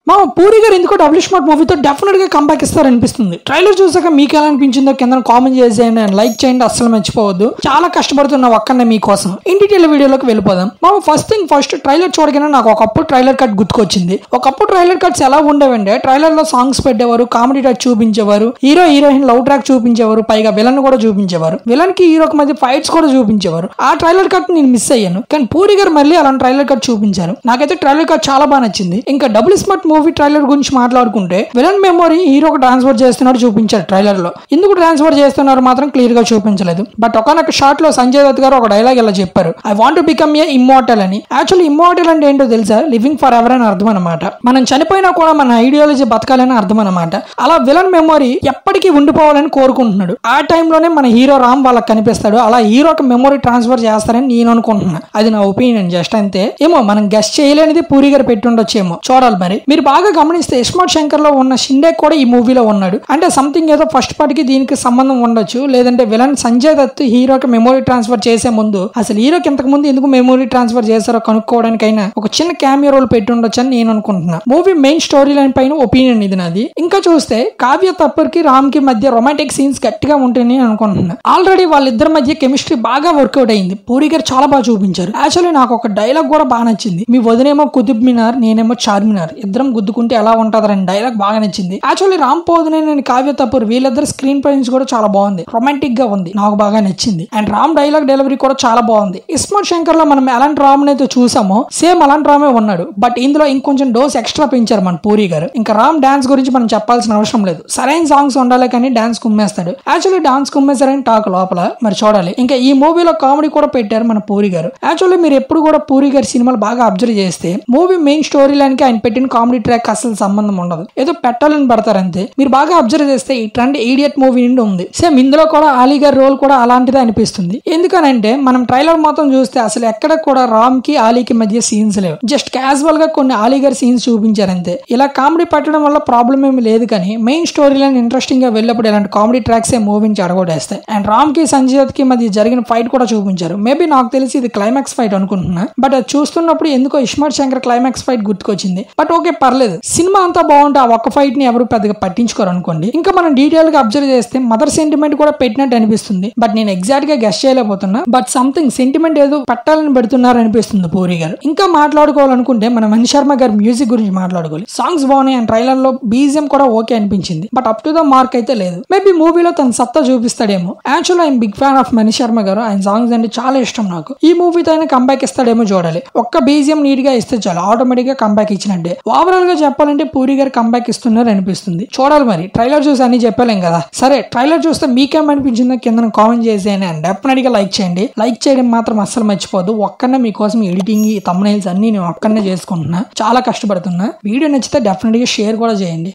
మా పూరి గారు ఎందుకో W smart మూవీతో డెఫినెట్ గా కంబ్యాక్ ఇస్తారనిపిస్తుంది ట్రైలర్ చూసాక మీకు ఎలా అనిపించిందో కింద కామెంట్ చేసేయండి అండ్ లైక్ చేయండి అస్సలు మర్చిపోవద్దు చాలా కష్టపడుతున్న ఒక్కనే మీకోసం ఇన్ డీటెయిల్ వీడియోలోకి వెళ్ళిపోదాం మా ఫస్ట్ థింగ్ ఫస్ట్ ట్రైలర్ చూడగానే నాకు ఒకప్పుడు ట్రైలర్ కట్ గుర్తుకొచ్చింది ఒకప్పుడు ట్రైలర్ కట్స్ ఎలా ఉండేవంటే ట్రైలర్ లో సాంగ్స్ పెట్టేవారు కామెడీ టచ్ చూపించేవారు హీరో హీరోయిన్ లవ్ ట్రాక్ చూపించేవారు పైగా విలన్ కూడా చూపించేవారు విలన్ కి హీరోకి మధ్య ఫైట్స్ కూడా చూపించేవారు ఆ ట్రైలర్ కట్ నేను మిస్ అయ్యాను కానీ పూరి గారు మళ్ళీ అలాంటి ట్రైలర్ కట్ చూపించారు నాకైతే ట్రైలర్ కట్ చాలా బాగా నచ్చింది ఇంకా డబుల్ స్మార్ట్ మూవీ ట్రైలర్ గురించి మాట్లాడుకుంటే విలన్ మెమొరీ హీరోకి ట్రాన్స్ఫర్ చేస్తున్నట్టు చూపించారు ట్రైలర్ లో ఎందుకు ట్రాన్స్ఫర్ చేస్తున్నారు మాత్రం క్లియర్ గా చూపించలేదు బట్ ఒకనొక షాట్ లో సంజయ్ దత్ గారు ఒక డైలాగ్ ఇలా చెప్పారు I want become a immortal అని యాక్చువల్లీ ఇమ్మోర్టల్ అంటే ఏంటో తెలుసా లివింగ్ ఫర్ ఎవర్ అని అర్థం అనమాట మనం చనిపోయినా కూడా మన ఐడియాలజీ బతకాలని అర్థం అనమాట అలా విలన్ మెమొరీ ఎప్పటికీ ఉండిపోవాలని కోరుకుంటున్నాడు ఆ టైంలోనే మన హీరో రామ్ వాళ్ళకి కనిపిస్తాడు అలా హీరోకి మెమొరీ ట్రాన్స్ఫర్ చేస్తారని నేను అనుకుంటున్నా అది నా ఒపీనియన్ జస్ట్ అంతే ఏమో మనం గెస్ట్ చేయలేనిది పూరి గారు పెట్టి ఉండొచ్చేమో చూడాలి మరి మీరు బాగా గమనిస్తే ఇస్మార్ట్ శంకర్ లో ఉన్న షిండే కూడా ఈ మూవీలో ఉన్నాడు అంటే సంథింగ్ ఏదో ఫస్ట్ పార్ట్ కి దీనికి సంబంధం ఉండొచ్చు లేదంటే విలన్ సంజయ్ దత్ హీరోకి మెమొరీ ట్రాన్స్ఫర్ చేసే ముందు అసలు హీరోకి ఇంతకు ముందు ఎందుకు మెమొరీ ట్రాన్స్ఫర్ చేశారో కనుక్కోవడానికైనా ఒక చిన్న క్యామియో రోల్ పెట్టి ఉండొచ్చు అని నేను అనుకుంటున్నా మూవీ మెయిన్ స్టోరీ లైన్ పైన ఒపీనియన్ ఇది నాది ఇంకా చూస్తే కావ్య తప్పర్కి రామ్ కి మధ్య రొమాంటిక్ సీన్స్ గట్టిగా ఉంటాయని నేను అనుకుంటున్నా ఆల్రెడీ వాళ్ళిద్దరి మధ్య కెమిస్ట్రీ బాగా వర్కౌట్ అయింది పూరి గారు చాలా బాగా చూపించారు యాక్చువల్లీ నాకు ఒక డైలాగ్ కూడా బాగా నచ్చింది మీ వదినేమో కుతుబ్ మినార్ నేనేమో చార్మినార్ ఇద్దరం గుద్దుకుంటే ఎలా ఉంటుందని డైలాగ్ బాగా నచ్చింది యాక్చువల్లీ రామ్ పోదునే నేను కావ్య తప్పర్ వీళ్ళిద్దరు స్క్రీన్ ప్రెజెన్స్ కూడా చాలా బాగుంది రొమాంటిక్ గా ఉంది నాకు బాగా నచ్చింది అండ్ రామ్ డైలాగ్ డెలివరీ కూడా చాలా బాగుంది ఇస్మార్ట్ శంకర్ లో మనం ఎలాంటి రామ్ అయితే చూసామో సేమ్ అలాంటి రామే ఉన్నాడు బట్ ఇందులో ఇంకొంచెం డోస్ ఎక్స్ట్రా పెంచారు మన పూరి గారు ఇంకా రామ్ డాన్స్ గురించి మనం చెప్పాల్సిన అవసరం లేదు సరైన సాంగ్స్ ఉండాలి కానీ డాన్స్ కుమ్మేస్తాడు యాక్చువల్లీ డాన్స్ కుమ్మేశారని టాక్ లోపల మరి చూడాలి ఇంకా ఈ మూవీలో కామెడీ కూడా పెట్టారు మన పూరి గారు యాక్చువల్లీ మీరు ఎప్పుడు కూడా పూరి గారి సినిమాలు బాగా అబ్జర్వ్ చేస్తే మూవీ మెయిన్ స్టోరీ లైన్ కి ఆయన పెట్టిన కామెడీ ట్రాక్ అసలు సంబంధం ఉండదు ఏదో పెట్టాలని పెడతారు అంతే మీరు బాగా అబ్జర్వ్ చేస్తే ఈ ట్రెండ్ ఈడియట్ మూవీ నుండి ఉంది సేమ్ ఇందులో కూడా అలీ గారి రోల్ కూడా అలాంటిదే అనిపిస్తుంది ఎందుకనంటే మనం ట్రైలర్ మొత్తం చూస్తే అసలు ఎక్కడ కూడా రామ్ కి ఆలీకి మధ్య సీన్స్ లేవు జస్ట్ క్యాజువల్ గా కొన్ని ఆలీ గారి సీన్స్ చూపించారు అంతే ఇలా కామెడీ పెట్టడం వల్ల ప్రాబ్లం ఏమి లేదు కానీ మెయిన్ స్టోరీ లైన్ ఇంట్రెస్టింగ్ గా వెళ్ళినప్పుడు ఇలాంటి కామెడీ ట్రాక్స్ ఏ మూవీని చెడగొట్టేస్తాయి అండ్ రామ్ కి సంజయ్ దత్ కి మధ్య జరిగిన ఫైట్ కూడా చూపించారు మేబీ నాకు తెలిసి ఇది క్లైమాక్స్ ఫైట్ అనుకుంటున్నా బట్ అది చూస్తున్నప్పుడు ఎందుకో ఇస్మార్ట్ శంకర్ క్లైమాక్స్ ఫైట్ గుర్తుకొచ్చింది బట్ ఓకే పర్లేదు సినిమా అంతా బాగుంటే ఆ ఒక్క ఫైట్ ని ఎవరు పెద్దగా పట్టించుకోరు అనుకోండి ఇంకా మనం డీటెయిల్ గా అబ్జర్వ్ చేస్తే మదర్ సెంటిమెంట్ కూడా పెట్టినట్టు అనిపిస్తుంది బట్ నేను ఎగ్జాక్ట్ గా గెస్ట్ చేయలేకపోతున్నా బట్ సంథింగ్ సెంటిమెంట్ ఏదో పెట్టాలని పెడుతున్నారు అనిపిస్తుంది పూరి గారు ఇంకా మాట్లాడుకోవాలనుకుంటే మన మణి శర్మ గారి మ్యూజిక్ గురించి మాట్లాడుకోవాలి సాంగ్స్ బాగున్నాయి అండ్ ట్రైలర్ లో బీజిఎం కూడా ఓకే అనిపించింది but up to the mark అయితే లేదు మేబీ మూవీలో తన సత్తా చూపిస్తాడేమో actual I'm big fan of Mani Sharma garu ఆయన సాంగ్స్ అంటే చాలా ఇష్టం నాకు ఈ మూవీతో ఆయన కంబ్యాక్ ఇస్తాడేమో చూడాలి ఒక్క బీజిఎం నీట్ గా ఇస్తే చాలు ఆటోమేటిక్ గా కంబ్యాక్ ఇచ్చినట్టే ఓవరాల్ గా చెప్పాలంటే పూరి గారు కంబ్యాక్ ఇస్తున్నారు అనిపిస్తుంది చూడాలి మరి ట్రైలర్ చూసి అన్ని చెప్పలేం కదా సరే ట్రైలర్ చూస్తే మీకేమనిపించిందో కింద కామెంట్ చేసేయండి అండ్ డెఫినెట్ గా లైక్ చేయండి లైక్ చేయడం మాత్రం అస్సలు మర్చిపోద్దు ఒక్కనే మీకోసం ఎడిటింగ్ తమ్నైల్స్ అన్ని నేను ఒక్కనే చేసుకుంటున్నా చాలా కష్టపడుతున్నా వీడియో నచ్చితే డెఫినెట్ గా షేర్ కూడా చేయండి